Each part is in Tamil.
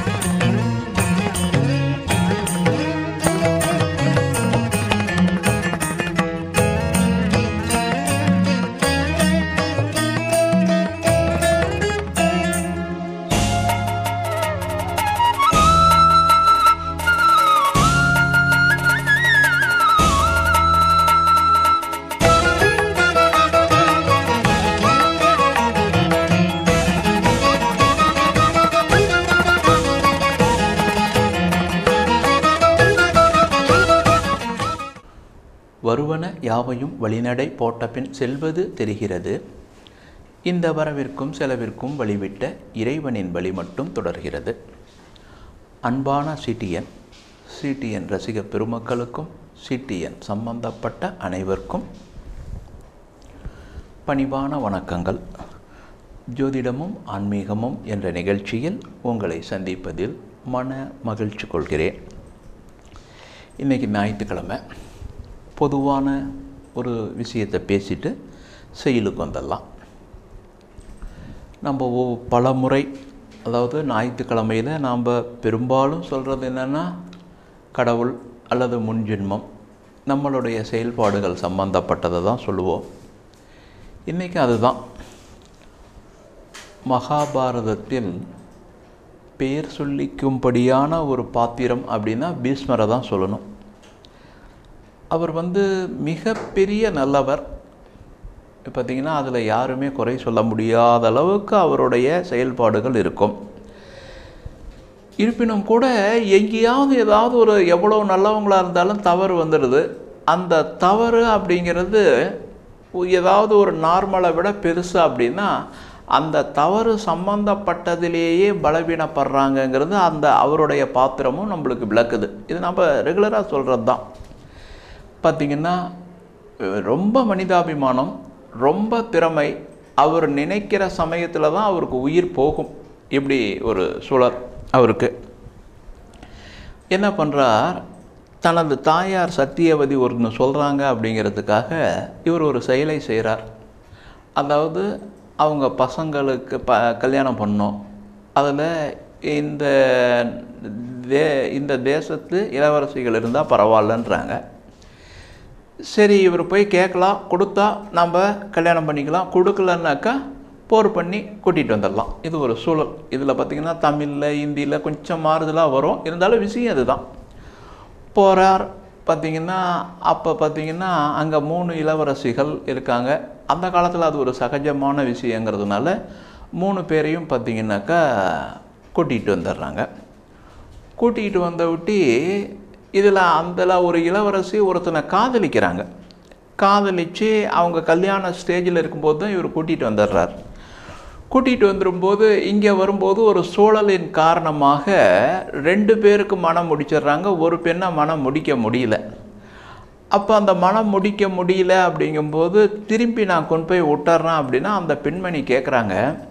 வருவன யாவையும் வழிநடை போட்ட பின் செல்வது தெரிகிறது இந்த வரவிற்கும் செலவிற்கும் வழிவிட்ட இறைவனின் வழி மட்டும் தொடர்கிறது அன்பான சிட்டியன் சிட்டியன் ரசிக பெருமக்களுக்கும் சிட்டியன் சம்பந்தப்பட்ட அனைவருக்கும் பணிவான வணக்கங்கள் ஜோதிடமும் ஆன்மீகமும் என்ற நிகழ்ச்சியில் உங்களை சந்திப்பதில் மன மகிழ்ச்சி கொள்கிறேன் இன்றைக்கி ஞாயிற்றுக்கிழமை பொதுவான ஒரு விஷயத்தை பேசிட்டு செயலுக்கு வந்துடலாம் நம்ம ஒ- பல முறை அதாவது ஞாயிற்றுக்கிழமையில் நாம் பெரும்பாலும் சொல்கிறது என்னென்னா கடவுள் அல்லது முன்ஜென்மம் நம்மளுடைய செயல்பாடுகள் சம்பந்தப்பட்டதை தான் சொல்லுவோம் இன்றைக்கி அதுதான் மகாபாரதத்தில் பெயர் சொல்லிக்கும்படியான ஒரு பாத்திரம் அப்படின்னா பீஷ்மரை தான் சொல்லணும் அவர் வந்து மிகப்பெரிய நல்லவர் பார்த்திங்கன்னா அதில் யாருமே குறை சொல்ல முடியாத அளவுக்கு அவருடைய செயல்பாடுகள் இருக்கும் இருப்பினும் கூட எங்கேயாவது ஏதாவது ஒரு எவ்வளோ நல்லவங்களாக இருந்தாலும் தவறு வந்துடுது அந்த தவறு அப்படிங்கிறது ஏதாவது ஒரு நார்மலை விட பெருசு அப்படின்னா அந்த தவறு சம்பந்தப்பட்டதிலேயே பலவீனப்படுறாங்கங்கிறது அந்த அவருடைய பாத்திரமும் நம்மளுக்கு விளக்குது இது நம்ம ரெகுலராக சொல்கிறது தான் பார்த்திங்கன்னா ரொம்ப மனிதாபிமானம் ரொம்ப திறமை அவர் நினைக்கிற சமயத்தில் தான் அவருக்கு உயிர் போகும் இப்படி ஒரு சூழல் அவருக்கு என்ன பண்ணுறார் தனது தாயார் சத்தியவதி ஒன்று சொல்கிறாங்க அப்படிங்கிறதுக்காக இவர் ஒரு செயலை செய்கிறார் அதாவது அவங்க பசங்களுக்கு ப கல்யாணம் பண்ணோம் அதில் இந்த தே இந்த தேசத்து இளவரசிகள் இருந்தால் பரவாயில்லன்றாங்க சரி இவர் போய் கேட்கலாம் கொடுத்தா நம்ம கல்யாணம் பண்ணிக்கலாம் கொடுக்கலன்னாக்கா போர் பண்ணி கூட்டிகிட்டு வந்துடலாம் இது ஒரு சூழல் இதில் பார்த்திங்கன்னா தமிழில் ஹிந்தியில் கொஞ்சம் மாறுதலாக வரும் இருந்தாலும் விஷயம் அதுதான் போகிறார் பார்த்திங்கன்னா அப்போ பார்த்திங்கன்னா அங்கே மூணு இளவரசிகள் இருக்காங்க அந்த காலத்தில் அது ஒரு சகஜமான விஷயங்கிறதுனால மூணு பேரையும் பார்த்திங்கனாக்கா கூட்டிகிட்டு வந்துடுறாங்க கூட்டிகிட்டு வந்த விட்டி இதில் அதில் ஒரு இளவரசி ஒருத்தனை காதலிக்கிறாங்க காதலித்து அவங்க கல்யாண ஸ்டேஜில் இருக்கும்போது தான் இவர் கூட்டிகிட்டு வந்துடுறார் கூட்டிகிட்டு வந்துடும்போது இங்கே வரும்போது ஒரு சூழலின் காரணமாக ரெண்டு பேருக்கு மனம் முடிச்சிடுறாங்க ஒரு பெண்ணை மனம் முடிக்க முடியல அப்போ அந்த மனம் முடிக்க முடியல அப்படிங்கும்போது திரும்பி நான் கொண்டு போய் விட்டுறேன் அப்படின்னா அந்த பெண்மணி கேட்குறாங்க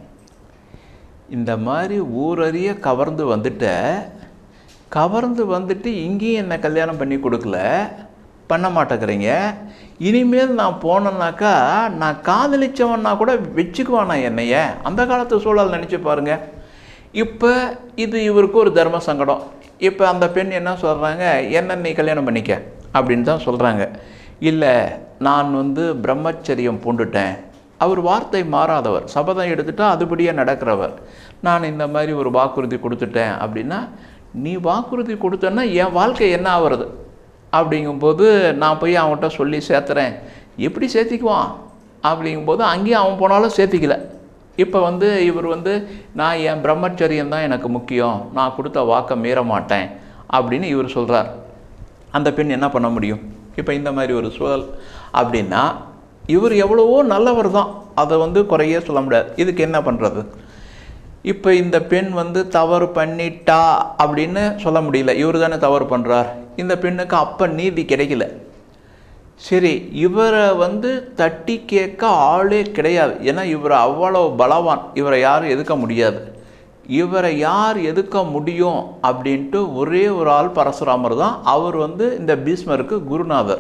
இந்த மாதிரி ஊரறிய கவர்ந்து வந்துட்ட கவர்ந்து வந்துட்டு இங்கேயும் என்னை கல்யாணம் பண்ணி கொடுக்கல பண்ண மாட்டேங்கிறீங்க இனிமேல் நான் போனேன்னாக்கா நான் காதலிச்சவன்னா கூட வச்சுக்குவானா என்னைய அந்த காலத்து சூழல் நினச்சி பாருங்க இப்போ இது இவருக்கு ஒரு தர்ம சங்கடம் இப்போ அந்த பெண் என்ன சொல்கிறாங்க என்ன நீ கல்யாணம் பண்ணிக்க அப்படின்னு தான் சொல்கிறாங்க இல்லை நான் வந்து பிரம்மச்சரியம் பூண்டுட்டேன் அவர் வார்த்தை மாறாதவர் சபதம் எடுத்துட்டா அதுபடியே நடக்கிறவர் நான் இந்த மாதிரி ஒரு வாக்குறுதி கொடுத்துட்டேன் அப்படின்னா நீ வாக்குறுதி கொடுத்தன்னா என் வாழ்க்கை என்ன ஆகிறது அப்படிங்கும்போது நான் போய் அவன்கிட்ட சொல்லி சேர்த்துறேன் எப்படி சேர்த்திக்குவான் அப்படிங்கும்போது அங்கேயும் அவன் போனாலும் சேர்த்திக்கல இப்போ வந்து இவர் வந்து நான் என் பிரம்மச்சரியம் தான் எனக்கு முக்கியம் நான் கொடுத்த வாக்கை மீற மாட்டேன் அப்படின்னு இவர் சொல்கிறார் அந்த பெண் என்ன பண்ண முடியும் இப்போ இந்த மாதிரி ஒரு சூழல் அப்படின்னா இவர் எவ்வளவோ நல்லவர் தான் அதை வந்து குறையே சொல்ல முடியாது இதுக்கு என்ன பண்ணுறது இப்போ இந்த பெண் வந்து தவறு பண்ணிட்டா அப்படின்னு சொல்ல முடியல இவர் தானே தவறு பண்ணுறார் இந்த பெண்ணுக்கு அப்போ நீதி கிடைக்கல சரி இவரை வந்து தட்டி கேட்க ஆளே கிடையாது ஏன்னா இவர் அவ்வளோ பலவான் இவரை யாரும் எதுக்க முடியாது இவரை யார் எதுக்க முடியும் அப்படின்ட்டு ஒரே ஒரு ஆள் பரசுராமர் தான் அவர் வந்து இந்த பீஷ்மருக்கு குருநாதர்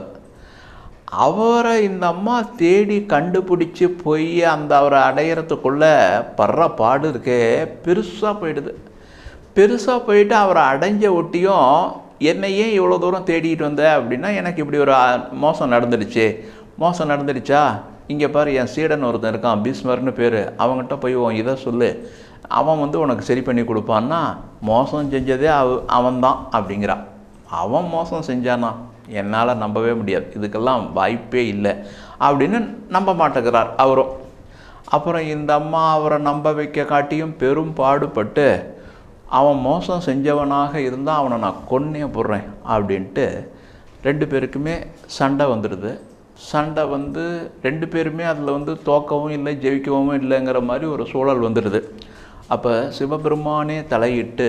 அவரை இந்த அம்மா தேடி கண்டுபிடிச்சி போய் அந்த அவரை அடையிறதுக்குள்ளே படுற பாடு இருக்கே பெருசாக போயிடுது பெருசாக போயிட்டு அவரை அடைஞ்ச ஒட்டியும் என்னை ஏன் இவ்வளோ தூரம் தேடிட்டு வந்த அப்படின்னா எனக்கு இப்படி ஒரு அ, மோசம் நடந்துடுச்சு மோசம் நடந்துடுச்சா இங்கே பாரு என் சீடன் ஒருத்தன் இருக்கான் பீஸ்மர்னு பேர் அவங்ககிட்ட போய் உன் இதை சொல்லு அவன் வந்து உனக்கு சரி பண்ணி கொடுப்பான்னா மோசம் செஞ்சதே அவ அவன்தான் அப்படிங்கிறான் அவன் மோசம் செஞ்சானா என்னால் நம்பவே முடியாது இதுக்கெல்லாம் வாய்ப்பே இல்லை அப்படின்னு நம்ப மாட்டேங்கிறார் அவரும் அப்புறம் இந்த அம்மா அவரை நம்ப வைக்க காட்டியும் பெரும் பாடுபட்டு அவன் மோசம் செஞ்சவனாக இருந்தால் அவனை நான் கொன்னே போடுறேன் அப்படின்ட்டு ரெண்டு பேருக்குமே சண்டை வந்துடுது சண்டை வந்து ரெண்டு பேருமே அதில் வந்து தோக்கவும் இல்லை ஜெயிக்கவும் இல்லைங்கிற மாதிரி ஒரு சூழல் வந்துடுது அப்போ சிவபெருமானே தலையிட்டு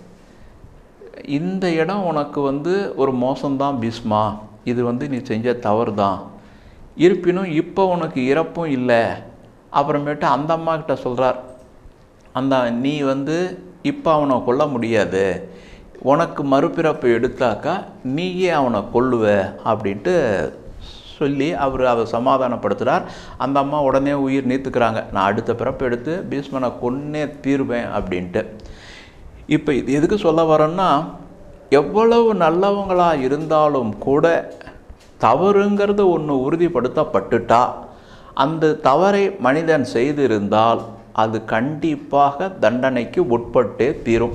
இந்த இடம் உனக்கு வந்து ஒரு மோசம்தான் பீஸ்மா இது வந்து நீ செஞ்ச தவறு தான் இருப்பினும் இப்போ உனக்கு இறப்பும் இல்லை அப்புறமேட்டு அந்த அம்மா கிட்ட சொல்கிறார் அந்த நீ வந்து இப்போ அவனை கொல்ல முடியாது உனக்கு மறுபிறப்பு எடுத்தாக்கா நீயே அவனை கொல்லுவ அப்படின்ட்டு சொல்லி அவர் அதை சமாதானப்படுத்துகிறார் அந்த அம்மா உடனே உயிர் நீத்துக்கிறாங்க நான் அடுத்த பிறப்பு எடுத்து பீஷ்மனை கொன்னே தீருவேன் அப்படின்ட்டு இப்போ இது எதுக்கு சொல்ல வரேன்னா எவ்வளவு நல்லவங்களாக இருந்தாலும் கூட தவறுங்கிறது ஒன்று உறுதிப்படுத்தப்பட்டுட்டா அந்த தவறை மனிதன் செய்திருந்தால் அது கண்டிப்பாக தண்டனைக்கு உட்பட்டே தீரும்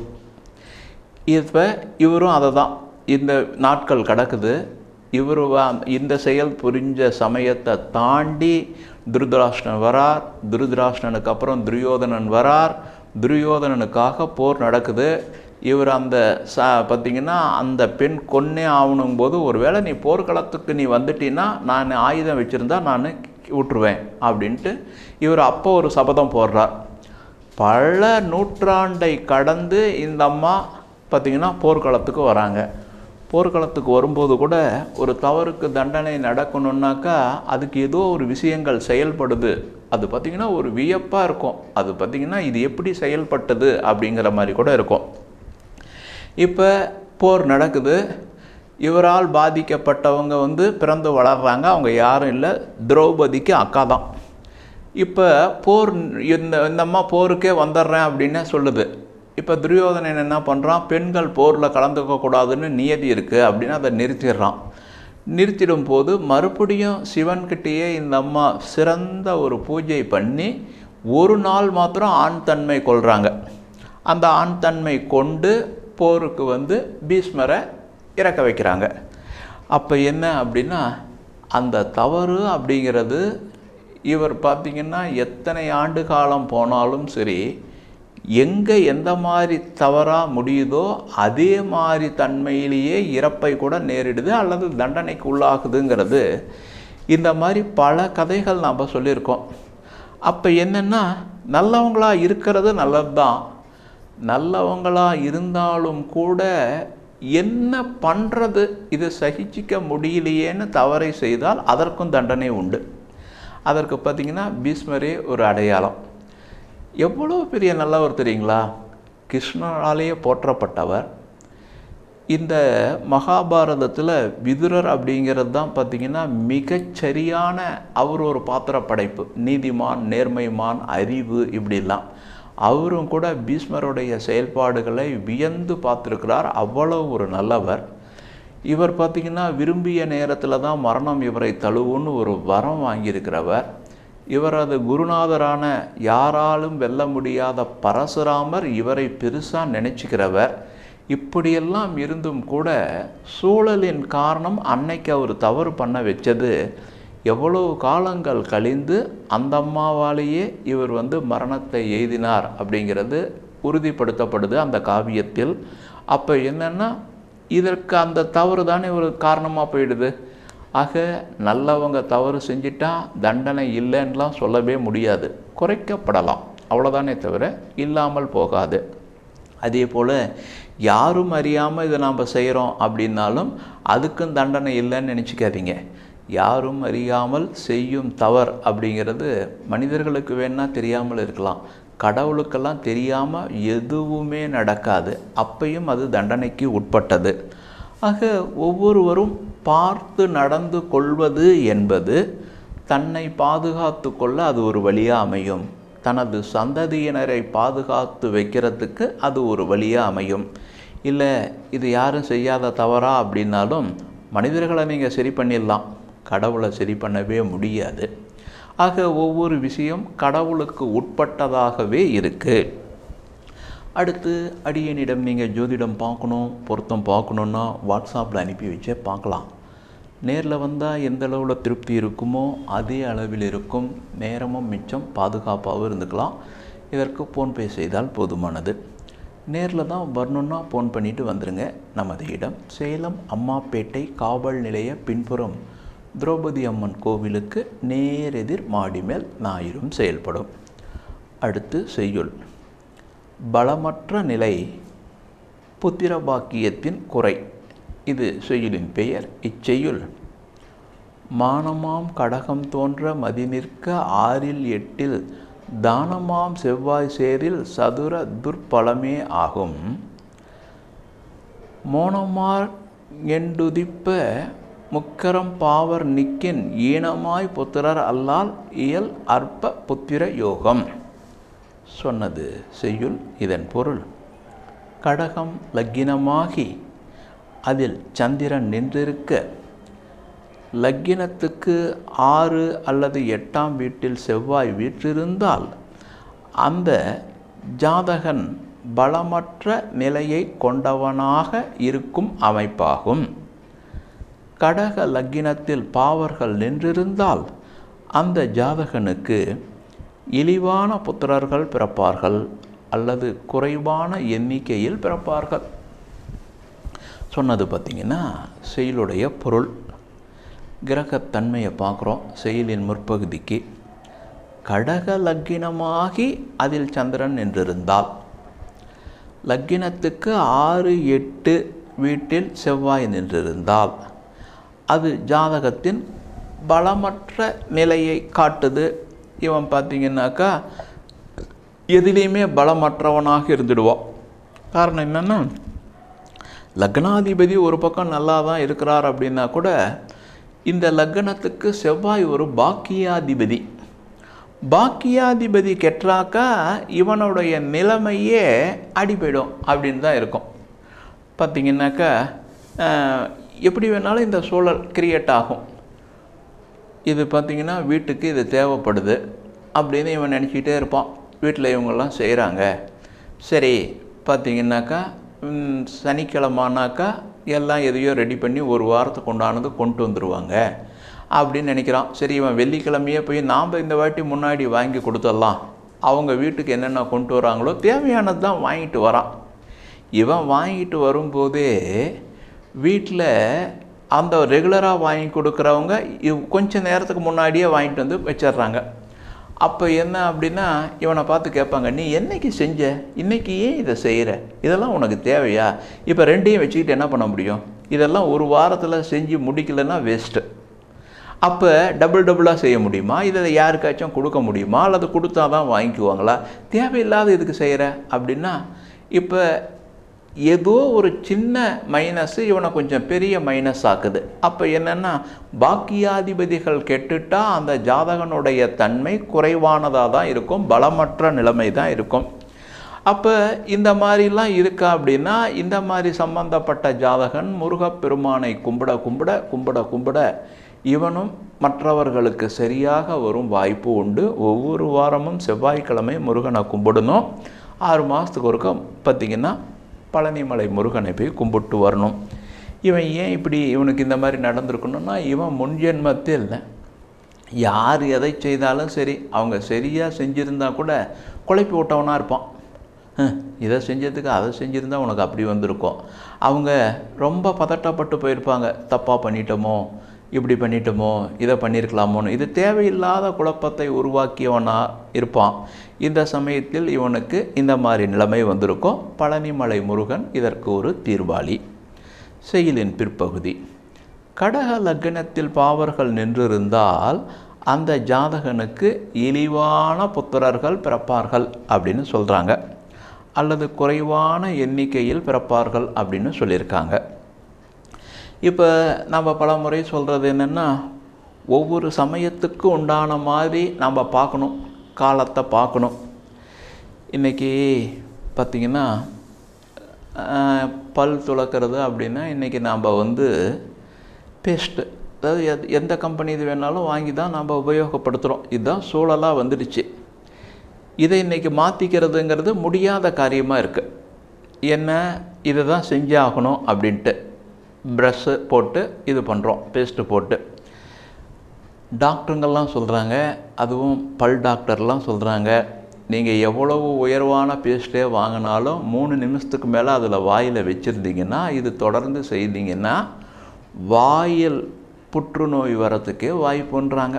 இப்போ இவரும் அதை தான் இந்த நாட்கள் கடக்குது இவர் இந்த செயல் புரிஞ்ச சமயத்தை தாண்டி துருதராஷ்டிரன் வரார் துருதராஷ்டிரனுக்கு அப்புறம் துரியோதனன் வரார் துரியோதனனுக்காக போர் நடக்குது இவர் அந்த ச பார்த்தீங்கன்னா அந்த பெண் கொன்னே ஆகணும் போது ஒருவேளை நீ போர்க்களத்துக்கு நீ வந்துட்டீன்னா நான் ஆயுதம் வச்சுருந்தா நான் விட்டுருவேன் அப்படின்ட்டு இவர் அப்போ ஒரு சபதம் போடுறார் பல நூற்றாண்டை கடந்து இந்த அம்மா பார்த்திங்கன்னா போர்க்களத்துக்கு வராங்க போர்க்களத்துக்கு வரும்போது கூட ஒரு தவறுக்கு தண்டனை நடக்கணுன்னாக்கா அதுக்கு ஏதோ ஒரு விஷயங்கள் செயல்படுது அது பார்த்திங்கன்னா ஒரு வியப்பாக இருக்கும் அது பார்த்திங்கன்னா இது எப்படி செயல்பட்டது அப்படிங்கிற மாதிரி கூட இருக்கும் இப்போ போர் நடக்குது இவரால் பாதிக்கப்பட்டவங்க வந்து பிறந்து வளர்றாங்க அவங்க யாரும் இல்லை திரௌபதிக்கு அக்கா தான் இப்போ போர் இந்த இந்த அம்மா போருக்கே வந்துடுறேன் அப்படின்னே சொல்லுது இப்போ துரியோதனன் என்ன பண்ணுறான் பெண்கள் போரில் கலந்துக்க கூடாதுன்னு நியதி இருக்குது அப்படின்னு அதை நிறுத்திடுறான் நிறுத்திடும் போது மறுபடியும் சிவன்கிட்டயே இந்த அம்மா சிறந்த ஒரு பூஜை பண்ணி ஒரு நாள் மாத்திரம் ஆண் தன்மை கொள்கிறாங்க அந்த ஆண் தன்மை கொண்டு போருக்கு வந்து பீஷ்மரை இறக்க வைக்கிறாங்க அப்போ என்ன அப்படின்னா அந்த தவறு அப்படிங்கிறது இவர் பார்த்திங்கன்னா எத்தனை ஆண்டு காலம் போனாலும் சரி எங்கே எந்த மாதிரி தவறாக முடியுதோ அதே மாதிரி தன்மையிலேயே இறப்பை கூட நேரிடுது அல்லது தண்டனைக்கு உள்ளாகுதுங்கிறது இந்த மாதிரி பல கதைகள் நாம் சொல்லியிருக்கோம் அப்போ என்னென்னா நல்லவங்களா இருக்கிறது நல்லது தான் நல்லவங்களா இருந்தாலும் கூட என்ன பண்ணுறது இது சகிச்சிக்க முடியலையேன்னு தவறை செய்தால் அதற்கும் தண்டனை உண்டு அதற்கு பார்த்திங்கன்னா பீஷ்மரே ஒரு அடையாளம் எவ்வளோ பெரிய நல்லவர் தெரியுங்களா கிருஷ்ணனாலேயே போற்றப்பட்டவர் இந்த மகாபாரதத்தில் விதுரர் அப்படிங்கிறது தான் பார்த்திங்கன்னா மிகச்சரியான அவர் ஒரு பாத்திர படைப்பு நீதிமான் நேர்மைமான் அறிவு இப்படிலாம் அவரும் கூட பீஷ்மருடைய செயல்பாடுகளை வியந்து பார்த்துருக்கிறார் அவ்வளோ ஒரு நல்லவர் இவர் பார்த்திங்கன்னா விரும்பிய நேரத்தில் தான் மரணம் இவரை தழுவுன்னு ஒரு வரம் வாங்கியிருக்கிறவர் இவரது குருநாதரான யாராலும் வெல்ல முடியாத பரசுராமர் இவரை பெருசாக நினச்சிக்கிறவர் இப்படியெல்லாம் இருந்தும் கூட சூழலின் காரணம் அன்னைக்கு அவர் தவறு பண்ண வச்சது எவ்வளவு காலங்கள் கழிந்து அந்த அம்மாவாலேயே இவர் வந்து மரணத்தை எய்தினார் அப்படிங்கிறது உறுதிப்படுத்தப்படுது அந்த காவியத்தில் அப்போ என்னென்னா இதற்கு அந்த தவறு தானே ஒரு காரணமாக போயிடுது ஆக நல்லவங்க தவறு செஞ்சிட்டா தண்டனை இல்லைன்னெலாம் சொல்லவே முடியாது குறைக்கப்படலாம் அவ்வளோதானே தவிர இல்லாமல் போகாது அதே போல் யாரும் அறியாமல் இதை நாம் செய்கிறோம் அப்படின்னாலும் அதுக்கும் தண்டனை இல்லைன்னு நினச்சிக்காதீங்க யாரும் அறியாமல் செய்யும் தவறு அப்படிங்கிறது மனிதர்களுக்கு வேணால் தெரியாமல் இருக்கலாம் கடவுளுக்கெல்லாம் தெரியாமல் எதுவுமே நடக்காது அப்பையும் அது தண்டனைக்கு உட்பட்டது ஆக ஒவ்வொருவரும் பார்த்து நடந்து கொள்வது என்பது தன்னை பாதுகாத்து கொள்ள அது ஒரு வழியாக அமையும் தனது சந்ததியினரை பாதுகாத்து வைக்கிறதுக்கு அது ஒரு வழியாக அமையும் இல்லை இது யாரும் செய்யாத தவறா அப்படின்னாலும் மனிதர்களை நீங்கள் சரி பண்ணிடலாம் கடவுளை சரி பண்ணவே முடியாது ஆக ஒவ்வொரு விஷயம் கடவுளுக்கு உட்பட்டதாகவே இருக்குது அடுத்து அடியனிடம் நீங்கள் ஜோதிடம் பார்க்கணும் பொருத்தம் பார்க்கணுன்னா வாட்ஸ்அப்பில் அனுப்பி வச்சே பார்க்கலாம் நேரில் வந்தால் எந்த அளவில் திருப்தி இருக்குமோ அதே அளவில் இருக்கும் நேரமும் மிச்சம் பாதுகாப்பாகவும் இருந்துக்கலாம் இதற்கு ஃபோன்பே செய்தால் போதுமானது நேரில் தான் வரணுன்னா ஃபோன் பண்ணிவிட்டு வந்துடுங்க நமது இடம் சேலம் அம்மாப்பேட்டை காவல் நிலைய பின்புறம் திரௌபதி அம்மன் கோவிலுக்கு நேரெதிர் மாடி மேல் ஞாயிறும் செயல்படும் அடுத்து செய்யுள் பலமற்ற நிலை புத்திர பாக்கியத்தின் குறை இது செய்யுளின் பெயர் இச்செய்யுள் மானமாம் கடகம் தோன்ற மதி நிற்க ஆறில் எட்டில் தானமாம் செவ்வாய் சேரில் சதுர துர்பலமே ஆகும் மோனமார் எண்டுதிப்ப முக்கரம் பாவர் நிக்கின் ஈனமாய் புத்திரர் அல்லால் இயல் அற்ப புத்திர யோகம் சொன்னது செய்யுள் இதன் பொருள் கடகம் லக்கினமாகி அதில் சந்திரன் நின்றிருக்க லக்கினத்துக்கு ஆறு அல்லது எட்டாம் வீட்டில் செவ்வாய் வீற்றிருந்தால் அந்த ஜாதகன் பலமற்ற நிலையை கொண்டவனாக இருக்கும் அமைப்பாகும் கடக லக்கினத்தில் பாவர்கள் நின்றிருந்தால் அந்த ஜாதகனுக்கு இழிவான புத்திரர்கள் பிறப்பார்கள் அல்லது குறைவான எண்ணிக்கையில் பிறப்பார்கள் சொன்னது பார்த்திங்கன்னா செயலுடைய பொருள் கிரகத்தன்மையை பார்க்குறோம் செயலின் முற்பகுதிக்கு கடக லக்கினமாகி அதில் சந்திரன் நின்றிருந்தால் லக்கினத்துக்கு ஆறு எட்டு வீட்டில் செவ்வாய் நின்றிருந்தால் அது ஜாதகத்தின் பலமற்ற நிலையை காட்டுது இவன் பார்த்திங்கனாக்கா எதிலையுமே பலமற்றவனாக இருந்துடுவான் காரணம் என்னென்னா லக்னாதிபதி ஒரு பக்கம் நல்லா தான் இருக்கிறார் அப்படின்னா கூட இந்த லக்னத்துக்கு செவ்வாய் ஒரு பாக்கியாதிபதி பாக்கியாதிபதி கெட்டாக்கா இவனுடைய நிலைமையே அடிபடும் அப்படின்னு தான் இருக்கும் பார்த்திங்கனாக்கா எப்படி வேணாலும் இந்த சூழல் கிரியேட் ஆகும் இது பார்த்திங்கன்னா வீட்டுக்கு இது தேவைப்படுது அப்படின்னு இவன் நினச்சிக்கிட்டே இருப்பான் வீட்டில் இவங்கெல்லாம் செய்கிறாங்க சரி பார்த்திங்கனாக்கா சனிக்கிழமானாக்கா எல்லாம் எதையோ ரெடி பண்ணி ஒரு வாரத்துக்கு உண்டானது கொண்டு வந்துடுவாங்க அப்படின்னு நினைக்கிறான் சரி இவன் வெள்ளிக்கிழமையே போய் நாம் இந்த வாட்டி முன்னாடி வாங்கி கொடுத்துடலாம் அவங்க வீட்டுக்கு என்னென்ன கொண்டு வராங்களோ தேவையானது தான் வாங்கிட்டு வரான் இவன் வாங்கிட்டு வரும்போதே வீட்டில் அந்த ரெகுலராக வாங்கி கொடுக்குறவங்க இவ் கொஞ்ச நேரத்துக்கு முன்னாடியே வாங்கிட்டு வந்து வச்சிடுறாங்க அப்போ என்ன அப்படின்னா இவனை பார்த்து கேட்பாங்க நீ என்னைக்கு செஞ்ச இன்றைக்கி ஏன் இதை செய்கிற இதெல்லாம் உனக்கு தேவையா இப்போ ரெண்டையும் வச்சுக்கிட்டு என்ன பண்ண முடியும் இதெல்லாம் ஒரு வாரத்தில் செஞ்சு முடிக்கலைன்னா வேஸ்ட்டு அப்போ டபுள் டபுளாக செய்ய முடியுமா இதை யாருக்காச்சும் கொடுக்க முடியுமா அல்லது கொடுத்தா தான் வாங்கிக்குவாங்களா தேவையில்லாத இதுக்கு செய்கிற அப்படின்னா இப்போ ஏதோ ஒரு சின்ன மைனஸ் இவனை கொஞ்சம் பெரிய மைனஸ் ஆக்குது அப்போ என்னென்னா பாக்கியாதிபதிகள் கெட்டுட்டா அந்த ஜாதகனுடைய தன்மை குறைவானதாக தான் இருக்கும் பலமற்ற நிலைமை தான் இருக்கும் அப்போ இந்த மாதிரிலாம் இருக்கா அப்படின்னா இந்த மாதிரி சம்பந்தப்பட்ட ஜாதகன் முருகப்பெருமானை கும்பிட கும்பிட கும்பிட கும்பிட இவனும் மற்றவர்களுக்கு சரியாக வரும் வாய்ப்பு உண்டு ஒவ்வொரு வாரமும் செவ்வாய்க்கிழமை முருகனை கும்பிடணும் ஆறு மாதத்துக்கு ஒருக்க பார்த்திங்கன்னா பழனிமலை முருகனை போய் கும்பிட்டு வரணும் இவன் ஏன் இப்படி இவனுக்கு இந்த மாதிரி நடந்திருக்கணும்னா இவன் முன்ஜென்மத்தில் யார் எதை செய்தாலும் சரி அவங்க சரியாக செஞ்சுருந்தா கூட குழப்பி விட்டவனாக இருப்பான் இதை செஞ்சதுக்கு அதை செஞ்சுருந்தா உனக்கு அப்படி வந்திருக்கும் அவங்க ரொம்ப பதட்டப்பட்டு போயிருப்பாங்க தப்பாக பண்ணிட்டோமோ இப்படி பண்ணிட்டோமோ இதை பண்ணியிருக்கலாமோன்னு இது தேவையில்லாத குழப்பத்தை உருவாக்கியவனாக இருப்பான் இந்த சமயத்தில் இவனுக்கு இந்த மாதிரி நிலைமை வந்திருக்கும் பழனிமலை முருகன் இதற்கு ஒரு தீர்வாளி செயலின் பிற்பகுதி கடக லக்னத்தில் பாவர்கள் நின்றிருந்தால் அந்த ஜாதகனுக்கு இழிவான புத்திரர்கள் பிறப்பார்கள் அப்படின்னு சொல்கிறாங்க அல்லது குறைவான எண்ணிக்கையில் பிறப்பார்கள் அப்படின்னு சொல்லியிருக்காங்க இப்போ நம்ம பல முறை சொல்கிறது என்னென்னா ஒவ்வொரு சமயத்துக்கு உண்டான மாதிரி நம்ம பார்க்கணும் காலத்தை பார்க்கணும் இன்றைக்கி பார்த்திங்கன்னா ஆஹ், பல் துளக்கிறது அப்படின்னா இன்றைக்கி நாம் வந்து பேஸ்ட்டு அதாவது எத்- எந்த கம்பெனி இது வேணாலும் வாங்கி தான் நம்ம உபயோகப்படுத்துகிறோம் இதுதான் சூழலாக வந்துடுச்சு இதை இன்றைக்கி மாற்றிக்கிறதுங்கிறது முடியாத காரியமாக இருக்குது என்ன இதை தான் செஞ்சாகணும் அப்படின்ட்டு ப்ரஷ்ஷு போட்டு இது பண்ணுறோம் பேஸ்ட்டு போட்டு டாக்டருங்கள்லாம் சொல்கிறாங்க அதுவும் பல் டாக்டர்லாம் சொல்கிறாங்க நீங்கள் எவ்வளவு உயர்வான பேஸ்ட்டே வாங்கினாலும் மூணு நிமிஷத்துக்கு மேலே அதில் வாயில் வச்சுருந்தீங்கன்னா இது தொடர்ந்து செய்தீங்கன்னா வாயில் புற்றுநோய் வரத்துக்கே வாய்ப்புன்றாங்க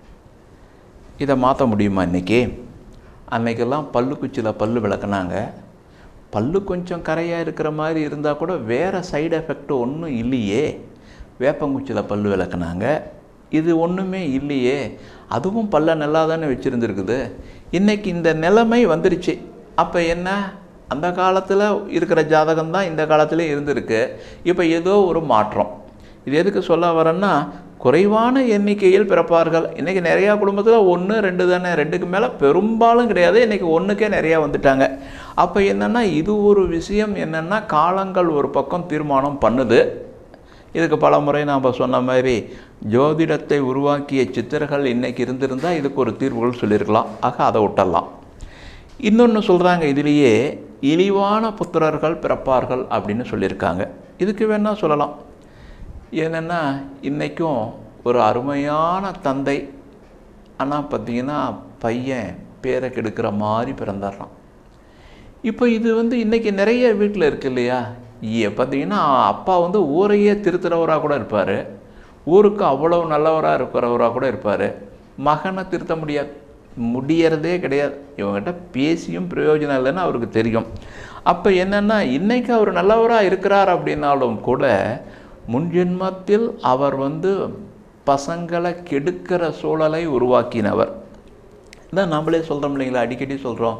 இதை மாற்ற முடியுமா இன்றைக்கி அன்னைக்கெல்லாம் பல்லுக்குச்சியில் பல்லு விளக்குனாங்க பல்லு கொஞ்சம் கரையாக இருக்கிற மாதிரி இருந்தால் கூட வேறு சைடு எஃபெக்ட் ஒன்றும் இல்லையே வேப்பங்குச்சியில் பல்லு விளக்குனாங்க இது ஒன்றுமே இல்லையே அதுவும் பல்ல நல்லா தானே வச்சுருந்துருக்குது இன்றைக்கி இந்த நிலைமை வந்துருச்சு அப்போ என்ன அந்த காலத்தில் இருக்கிற ஜாதகம் தான் இந்த காலத்துலேயும் இருந்திருக்கு இப்போ ஏதோ ஒரு மாற்றம் இது எதுக்கு சொல்ல வரேன்னா குறைவான எண்ணிக்கையில் பிறப்பார்கள் இன்றைக்கி நிறையா குடும்பத்தில் ஒன்று ரெண்டு தானே ரெண்டுக்கு மேலே பெரும்பாலும் கிடையாது இன்றைக்கி ஒன்றுக்கே நிறையா வந்துட்டாங்க அப்போ என்னென்னா இது ஒரு விஷயம் என்னென்னா காலங்கள் ஒரு பக்கம் தீர்மானம் பண்ணுது இதுக்கு பல முறை நாம் சொன்ன மாதிரி ஜோதிடத்தை உருவாக்கிய சித்தர்கள் இன்னைக்கு இருந்திருந்தால் இதுக்கு ஒரு தீர்வுகள் சொல்லியிருக்கலாம் ஆக அதை விட்டுடலாம் இன்னொன்று சொல்கிறாங்க இதுலேயே இழிவான புத்திரர்கள் பிறப்பார்கள் அப்படின்னு சொல்லியிருக்காங்க இதுக்கு வேணால் சொல்லலாம் ஏனென்னா இன்றைக்கும் ஒரு அருமையான தந்தை ஆனால் பார்த்தீங்கன்னா பையன் பேரை கெடுக்கிற மாதிரி பிறந்துடுறான் இப்போ இது வந்து இன்றைக்கி நிறைய வீட்டில் இருக்கு இல்லையா இ- பார்த்தீங்கன்னா அப்பா வந்து ஊரையே திருத்துறவராக கூட இருப்பார் ஊருக்கு அவ்வளவு நல்லவராக இருக்கிறவராக கூட இருப்பார் மகனை திருத்த முடியாது முடியறதே கிடையாது இவங்ககிட்ட பேசியும் பிரயோஜனம் இல்லைன்னு அவருக்கு தெரியும் அப்போ என்னென்னா இன்னைக்கு அவர் நல்லவராக இருக்கிறார் அப்படின்னாலும் கூட முன்ஜென்மத்தில் அவர் வந்து பசங்களை கெடுக்கிற சூழலை உருவாக்கினவர் இதான் நம்மளே சொல்கிறோம் இல்லைங்களா அடிக்கடி சொல்கிறோம்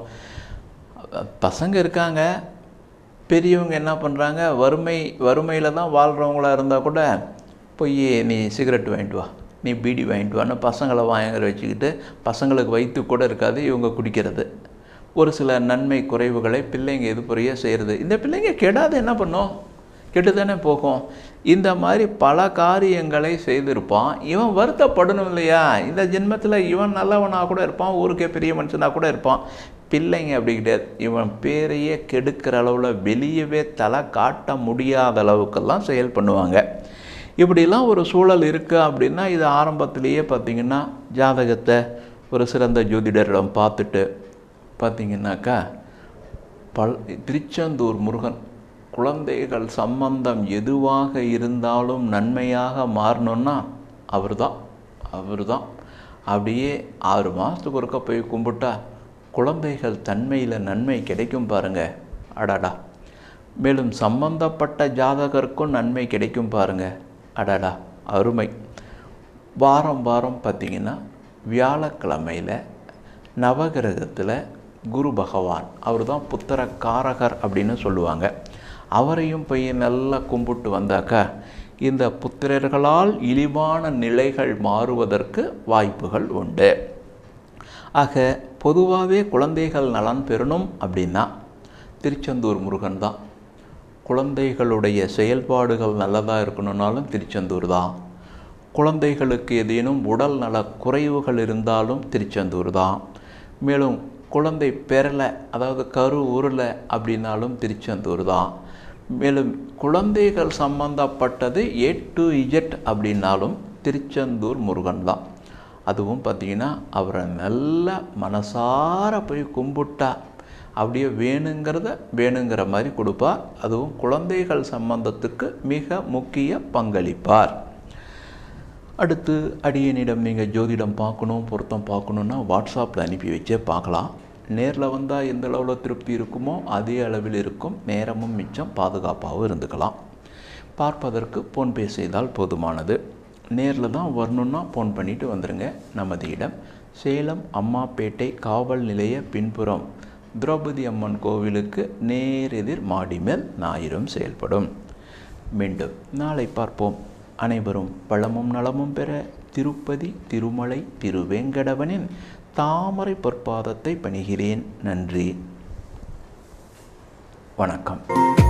பசங்க இருக்காங்க பெரியவங்க என்ன பண்ணுறாங்க வறுமை வறுமையில் தான் வாழ்கிறவங்களா இருந்தால் கூட போய் நீ சிகரெட் வாங்கிட்டு வா நீ பீடி வாங்கிட்டு வான்னு பசங்களை வாங்குற வச்சுக்கிட்டு பசங்களுக்கு வயிற்று கூட இருக்காது இவங்க குடிக்கிறது ஒரு சில நன்மை குறைவுகளை பிள்ளைங்க இது புரிய செய்கிறது இந்த பிள்ளைங்க கெடாது என்ன பண்ணும் கெட்டு தானே போகும் இந்த மாதிரி பல காரியங்களை செய்திருப்பான் இவன் வருத்தப்படணும் இல்லையா இந்த ஜென்மத்தில் இவன் நல்லவனாக கூட இருப்பான் ஊருக்கே பெரிய மனுஷனாக கூட இருப்பான் பிள்ளைங்க அப்படி கிடையாது இவன் பேரையே கெடுக்கிற அளவில் வெளியவே தலை காட்ட முடியாத அளவுக்கெல்லாம் செயல் பண்ணுவாங்க இப்படிலாம் ஒரு சூழல் இருக்குது அப்படின்னா இது ஆரம்பத்திலேயே பார்த்திங்கன்னா ஜாதகத்தை ஒரு சிறந்த ஜோதிடரிடம் பார்த்துட்டு பார்த்தீங்கன்னாக்கா பல் திருச்செந்தூர் முருகன் குழந்தைகள் சம்பந்தம் எதுவாக இருந்தாலும் நன்மையாக மாறணும்னா அவர் தான் அவர் தான் அப்படியே ஆறு மாதத்துக்கு ஒருக்க போய் கும்பிட்டா குழந்தைகள் தன்மையில் நன்மை கிடைக்கும் பாருங்க அடாடா மேலும் சம்பந்தப்பட்ட ஜாதகருக்கும் நன்மை கிடைக்கும் பாருங்க அடாடா அருமை வாரம் வாரம் பார்த்தீங்கன்னா வியாழக்கிழமையில் நவகிரகத்தில் குரு பகவான் அவர் தான் புத்திர காரகர் அப்படின்னு சொல்லுவாங்க அவரையும் போய் நல்லா கும்பிட்டு வந்தாக்கா இந்த புத்திரர்களால் இழிவான நிலைகள் மாறுவதற்கு வாய்ப்புகள் உண்டு ஆக பொதுவாகவே குழந்தைகள் நலன் பெறணும் அப்படின்னா திருச்செந்தூர் முருகன் தான் குழந்தைகளுடைய செயல்பாடுகள் நல்லதாக இருக்கணும்னாலும் திருச்செந்தூர் தான் குழந்தைகளுக்கு ஏதேனும் உடல் நல குறைவுகள் இருந்தாலும் திருச்செந்தூர் தான் மேலும் குழந்தை பெறலை அதாவது கரு உருளை அப்படின்னாலும் திருச்செந்தூர் தான் மேலும் குழந்தைகள் சம்பந்தப்பட்டது ஏ டு இஜெட் அப்படின்னாலும் திருச்செந்தூர் முருகன் தான் அதுவும் பார்த்தீங்கன்னா அவரை நல்ல மனசார போய் கும்பிட்டா அப்படியே வேணுங்கிறத வேணுங்கிற மாதிரி கொடுப்பார் அதுவும் குழந்தைகள் சம்பந்தத்துக்கு மிக முக்கிய பங்களிப்பார் அடுத்து அடியனிடம் நீங்கள் ஜோதிடம் பார்க்கணும் பொருத்தம் பார்க்கணுன்னா வாட்ஸ்அப்பில் அனுப்பி வச்சே பார்க்கலாம் நேரில் வந்தால் எந்த அளவில் திருப்தி இருக்குமோ அதே அளவில் இருக்கும் நேரமும் மிச்சம் பாதுகாப்பாகவும் இருந்துக்கலாம் பார்ப்பதற்கு ஃபோன்பே செய்தால் போதுமானது நேரில் தான் வரணுன்னா ஃபோன் பண்ணிவிட்டு வந்துடுங்க நமது இடம் சேலம் அம்மாப்பேட்டை காவல் நிலைய பின்புறம் திரௌபதி அம்மன் கோவிலுக்கு நேரெதிர் மாடி மேல் ஞாயிறும் செயல்படும் மீண்டும் நாளை பார்ப்போம் அனைவரும் வளமும் நலமும் பெற திருப்பதி திருமலை திருவேங்கடவனின் தாமரை பொற்பாதத்தை பணிகிறேன் நன்றி வணக்கம்